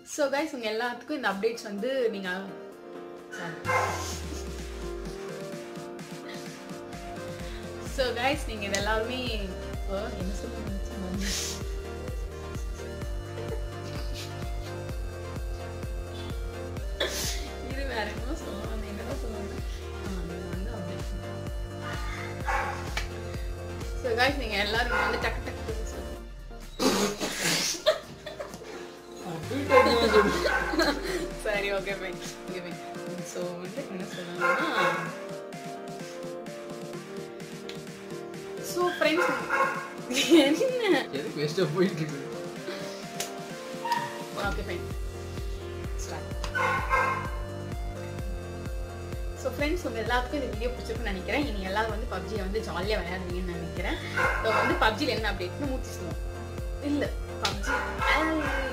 so guys உங்க எல்லாத்துக்கும் இந்த அப்டேட்ஸ் வந்து நீங்க ஸோ கைஸ் நீங்க இது எல்லாருமே ஓ, என்ன சொல்லுங்க இது வேற என்ன சொல்லுவாங்க என்ன சொல்லுவாங்க ஆ, நீங்க வந்து update ஸோ கைஸ் நீங்க எல்லாரும் வந்து டக்கு டக்கு டக்கு சொல்லுங்க சரி okay fine okay fine so வந்து என்ன சொல்லணும்னா ஸோ ஃப்ரெண்ட்ஸ் என்ன எதுக்கு வேஸ்டா போயிட்டு இருக்கு ஓகே ஃபைன் ஸோ ஃப்ரெண்ட்ஸ் உங்கள் எல்லாத்துக்கும் இந்த வீடியோ பிடிச்சிருக்குன்னு நினைக்கிறேன் இனி எல்லாரும் வந்து பப்ஜியை வந்து ஜாலியாக விளையாடுவீங்கன்னு நினைக்கிறேன் ஸோ வந்து பப்ஜியில் என்ன அப்டேட்னு மூச்சு சொல்லுவோம் இல்லை பப்ஜி